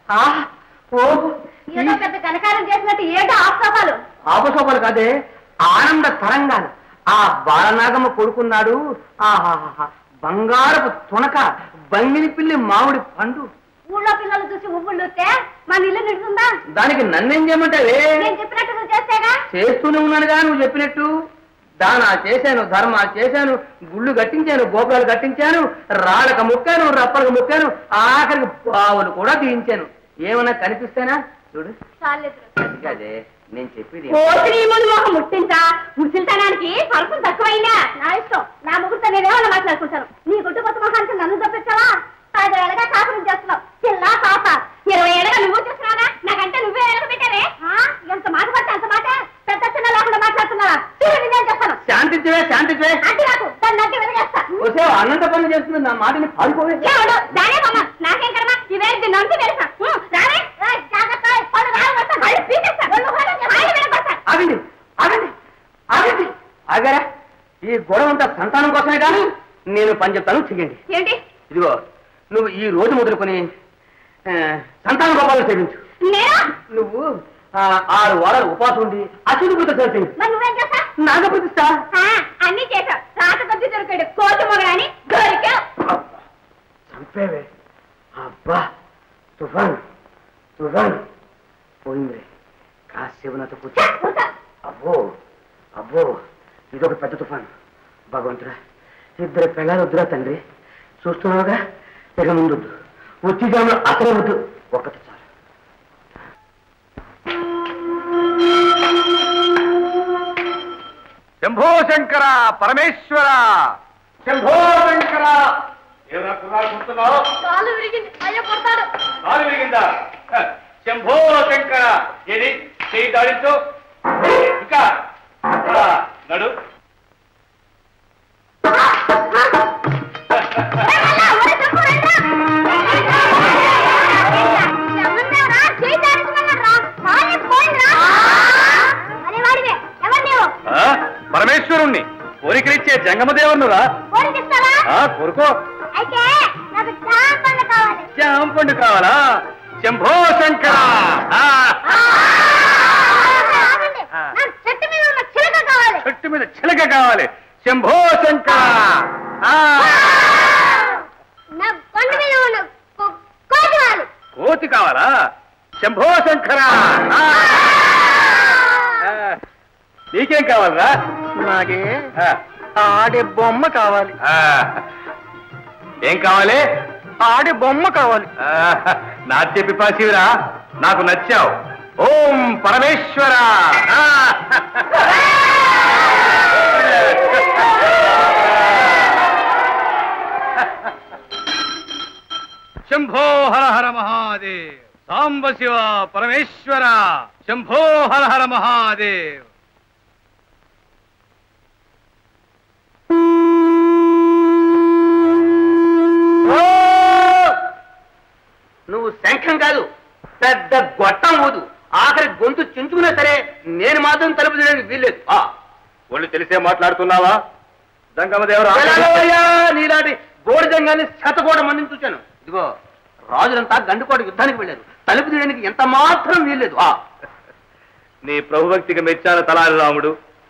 ఆ, ఓ ఏదో పెద్ద కనకారం చేసినట్టు ఏదో ఆప్తాపాలు ఆపసోపలు కాదే ఆనంద తరంగాలు ఆ బాలనాగమ్మ కొడుకున్నాడు ఆహాహా బంగారపు తునక బంగిని పిల్లి మామిడి పండు ఊళ్ళో పిల్లలు చూసి ఉవ్వుళ్ళూస్తే మన ఇల్లు నిడుతుందా దానికి నన్నేం చేయమంటావే నేను చెప్పినట్టు నువ్వు చేస్తేగా చేస్తూనే ఉన్నానుగా నువ్వు చెప్పినట్టు దానా చేశాను ధర్మ చేశాను గుళ్ళు కట్టించాను గోపురాలు కట్టించాను రాళ్ళకు ముక్కాను రప్పలకు ముక్కాను ఆఖరికి బావులు కూడా తీయించాను ఏమన్నా కనిపిస్తేనా చూడు చాలేదు అదే నేను చెప్పేది కోతిని ముందు మొహం ముట్టించా ముసిల్తనానికి పరుపు తక్కువైందా నా ఇష్టం నా ముగ్గురితో నేనేమన్నా మాట్లాడుకుంటాను నీ గుడ్డు కొత్త మొహానికి నన్ను తప్పించావా పదేళ్ళగా కాపురం చేస్తున్నావు చిల్లా పాప ఇరవై ఏళ్ళగా నువ్వు చేస్తున్నావా నాకంటే నువ్వే ఎరగ పెట్టావే ఆ? ఎంత మాట పడితే అంత మాట పెద్ద చిన్న లేకుండా మాట్లాడుతున్నావా చూడండి నేను చేస్తాను శాంతించవే శాంతించవే అంటే నాకు దాన్ని నచ్చి వెనకేస్తా వస్తే అన్నంత పని చేస్తుంది నా మాటని పాడుకోవే ఎవడు దానే బొమ్మ నాకేం కర్మ ఇవే దీన్ని అంటూ తెలుసా రానే ఏయ్, జాగ్రత్త పళ్ళు రాళ్ళు వస్తా కళ్ళు పీకేస్తా ఒళ్ళు ఊరని చెప్పి ఆయన వినపడతా ఆగండి ఆగండి ఆగండి ఆగారా ఈ గొడవ అంతా సంతానం కోసమే కానీ నేను పని చెప్తాను చెయ్యండి ఏంటి ఇదిగో నువ్వు ఈ రోజు మొదలుకొని ఆ, సంతాన గోపాలను సేవించు నేను నువ్వు ఆ, ఆరు వారాలు ఉపాసం ఉండి అచ్యుతి పూత చేసేయి మరి నువ్వేం చేస్తా నాగ ప్రతిష్ట ఆ, అన్నీ చేశావు రాత కొద్ది దొరికాడు కోతి మొగడాని దొరికావు అబ్బా, చంపేవే అబ్బా తుఫాన్ తుఫాన్ పోయింది కాసేపు నాతో కూర్చో అబ్బో అబ్బో ఇదొక పెద్ద తుఫాన్ భగవంతుడా ఇద్దరు పిల్లలు వద్దురా తండ్రి చూస్తున్నావుగా ఇక ముందు వచ్చి జాములు అసలు వద్దు ఒక్కటి చాలు శంభో శంకర పరమేశ్వర శంభో శంకర ఏమన్నా కుర్రాడు కూర్చున్నావు కాలు విరిగింది అయ్యో కొడతాడు కాలు విరిగిందా హ, శంభో శంకర ఏది చేయి దాడించు ఇంకా ఆ, నడు ఆ, పరమేశ్వరుణ్ణి కోరికలిచ్చే జంగమదేవన్నురా ఆ, కోరుకో జామ పండు కావాలా శంభో శంకర ఆ, చెట్టు మీద ఉన్న చిలక కావాలి చెట్టు మీద చిలక కావాలి శంభో శంకర ఆ, నా పండు మీద ఉన్న కో- కోతి కావాలి కోతి కావాలా శంభో శంకర ఆ, ఆ, నీకేం కావాలరా నాకే ఆ, ఆడే బొమ్మ కావాలి ఆ, ఏం కావాలి ఆడే బొమ్మ కావాలి ఆ, నాట్య పిపాసివిరా నాకు నచ్చావు ఓం పరమేశ్వర ఆ. శంభో హర హర మహాదేవ్ సాంబ శివ పరమేశ్వర శంభో హర హర మహాదేవ్ ఓ! నువ్వు శంఖం కాదు పెద్ద గొట్టం ఊదు ఆఖరి గొంతు చించుకున్నా సరే నేను మాత్రం తలుపు తీయడానికి వీల్లేదు ఆ, ఒళ్ళు తెలిసే మాట్లాడుతున్నావా జంగమదేవరా ఎలాగోయ్యా, నీలాంటి గోడిజంగాన్ని శతకోట మందిని చూశాను ఇదిగో రాజులంతా గండుకోట యుద్ధానికి వెళ్ళారు తలుపు తీయడానికి ఎంత మాత్రం వీల్లేదు ఆ నీ ప్రభుభక్తికి మెచ్చాను తలారి రాముడు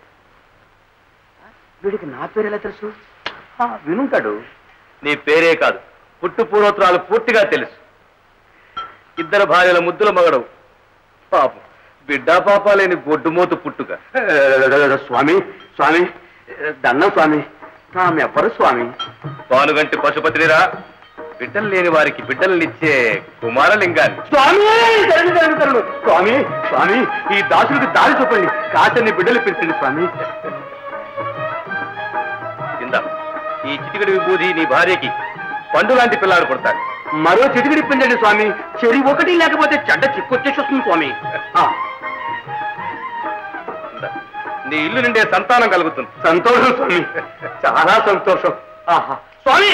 వీడికి నా పేరు ఎలా తెలుసు ఆ, వినుంటాడు నీ పేరే కాదు పుట్టు పూర్వోత్తరాలు పూర్తిగా తెలుసు ఇద్దరు భార్యల ముద్దుల మగడవు పాపం బిడ్డా పాప లేని గొడ్డుమోతు పుట్టుక స్వామి స్వామి దండం స్వామి తామెవ్వరు స్వామి పానుగంటి పశుపతినిరా బిడ్డలు లేని వారికి బిడ్డలనిచ్చే కుమారలింగాన్ని స్వామి తరుణు తరుణు తరుణు స్వామి స్వామి ఈ దాసుడికి దారి చూపండి కాచని బిడ్డలు పెంచండి స్వామి ఇందా ఈ చిటికడి విభూది నీ భార్యకి పండు లాంటి పిల్లాడు పుడతాడు మరో చిటికిడి పెంచండి స్వామి చెరి ఒకటి లేకపోతే చెడ్డ చిక్కొచ్చేసి వస్తుంది స్వామి ఆ, ఇందా. నీ ఇల్లు నిండే సంతానం కలుగుతుంది సంతోషం స్వామి చాలా సంతోషం ఆహా స్వామి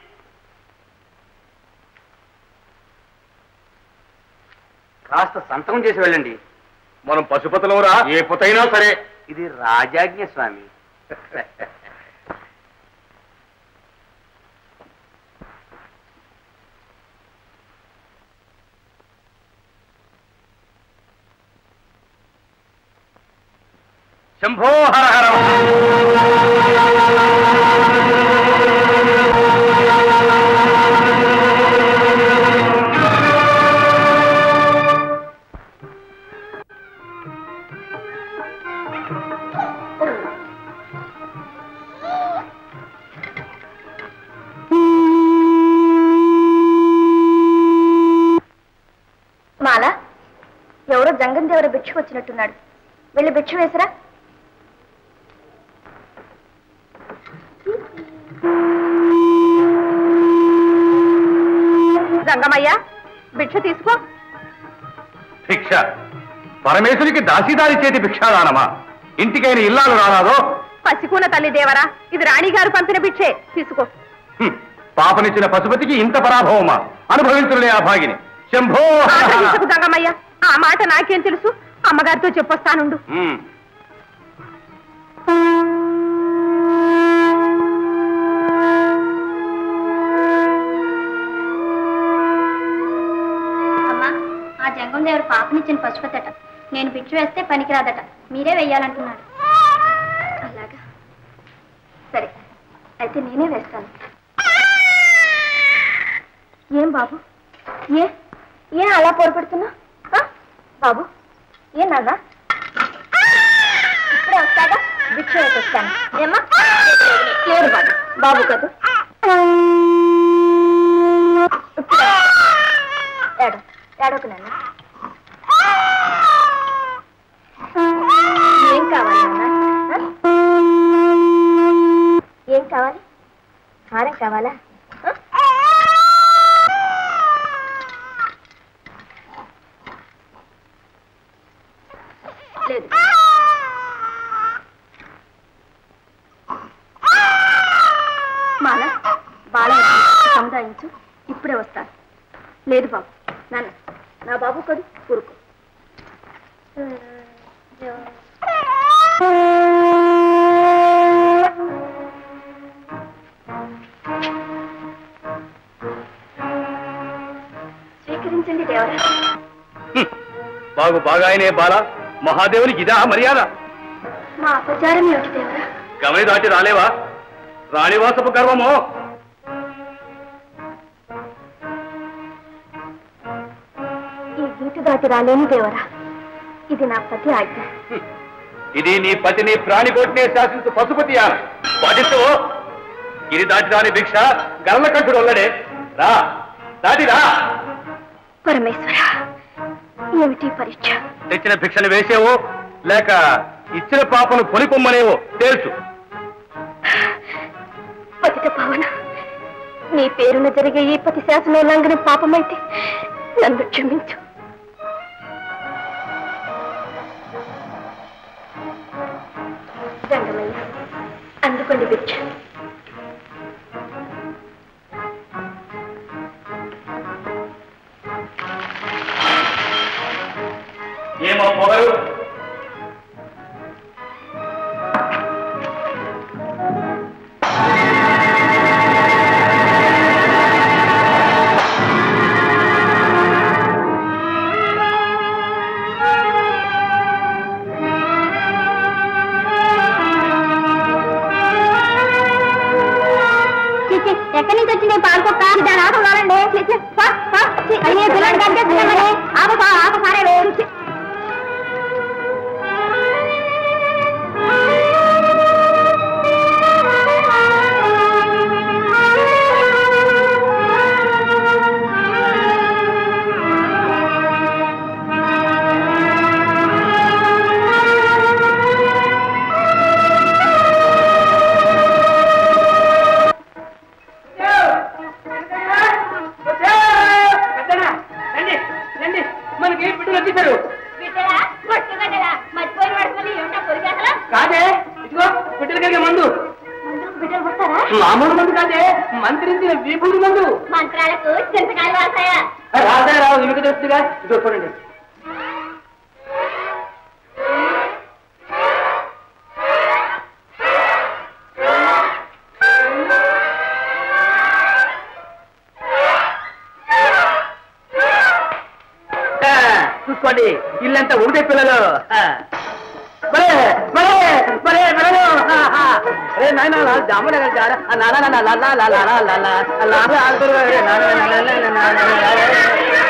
కాస్త సంతకం చేసి వెళ్ళండి మనం పశుపతులమురా ఏ పుతైనా సరే ఇది రాజాజ్ఞ స్వామి శంభో హర హర మాల ఎవరో జంగం దేవర భిక్ష వచ్చినట్టున్నాడు వెళ్ళి భిక్ష వేసరా జంగమయ్య భిక్ష తీసుకో భిక్ష పరమేశ్వరికి దాసీదారి చేతి భిక్షాదానమా ఇంటికైన ఇల్లాలు రానాదో పసికూన తల్లి దేవరా ఇది రాణిగారు పంపిన భిక్షే తీసుకో హ్మ్. పాపనిచ్చిన పశుపతికి ఇంత పరాభవమా అనుభవించులే ఆ భాగిని శంభో హర హర. ఆకలించకు జంగమయ్య ఆ మాట నాకేం తెలుసు అమ్మగారితో చెప్పొస్తానుండు హ్మ్. అమ్మా ఆ జంగం దేవుడు పాపనిచ్చిన పశుపతట నేను పిచ్చి వేస్తే పనికిరాదట మీరే వెయ్యాలంటున్నాడు అలాగా సరే అయితే నేనే వేస్తాను ఏం బాబు ఏ ఏ అలా పొరపెడుతున్నా బాబు ఏ నాన్న ఇప్పుడే వస్తాగా భిక్ష వేసి వస్తాను ఏమ్మా లేదు బాబు బాబు కాదు ఇప్పుడే ఏడో ఏడోకు నాన్న ఏం కావాలి నాన్న ఆ? ఏం కావాలి హారం కావాలా ఆ? లేదు మాల బాల సముదాయించు ఇప్పుడే వస్తాను లేదు బాబు నాన్న నా బాబు కదు ఊరుకో స్వీకరించండి దేవరా హ్మ్. బాగు బాగాయనే బాల మహాదేవునికి ఇదా మర్యాద మా అపచారం ఏమిటి దేవరా గమని దాటి రాలేవా రాణివాసపు గర్వమో ఈ గీత దాటి రాలేని దేవరా ఇది నా పతి ఆజ్ఞ హ్మ్. ఇది నీ పతిని ప్రాణికోటినే శాసించు పశుపతి యాన పాటిస్తూ ఇది దాటి రాని భిక్ష గరల కంఠుడు ఒల్లడే రా దాటి రా పరమేశ్వర ఏమిటి పరీక్ష తెచ్చిన భిక్షను వేసేవో లేక ఇచ్చిన పాపను కొనికొమ్మనేవో తేల్చు పతిత పవన నీ పేరున జరిగే ఈ పతి శాసనోల్లంఘన పాపమైతే నన్ను క్షమించు రంగమయ్య అందుకోండి భిక్ష ఏమో పొగరు చిచి ఎక్కడి నుంచి వచ్చింది పాడుకోక్క దాని ఆట ఉండాలండి చిచి పా, పా, చి, అయ్యే పిల్లలు కనిపిస్తున్నామని ఆపు పా, ఆపు సారే వేరు చి. రండి రండి మనకి బిడ్డలు వచ్చేసారు బిడ్డలా, పొట్టు బిడ్డలా, మర్చిపోయిన వాడి మళ్ళీ ఏమిటా పొరిగేసలా? కాదే ఇదిగో బిడ్డలు కలిగే మందు మందులకు బిడ్డలు పుడతారా? మామూలు మందు కాదే మంత్రించిన విభూతి మందు మంత్రాలకు చింతకాయలు వాడతాయా రాదా రావు ఇవి తెలుస్తుగా ఇదిగో చూడండి ఆ, చూసుకోండి ఇల్లంతా ఒకటే పిల్లలు ఆ. భలే, భలే. బలే బలే రే నాయన నా జాముల గారు నా నా నా లా లా లా లా లా లా లా లా లా ఆడుతురు రే నా నా నా నా నా నా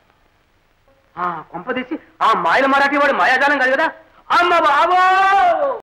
కొంపదీసి ఆ మాయల మరాఠీ వాడు మాయాజాలం కాదు కదా అమ్మ బాబో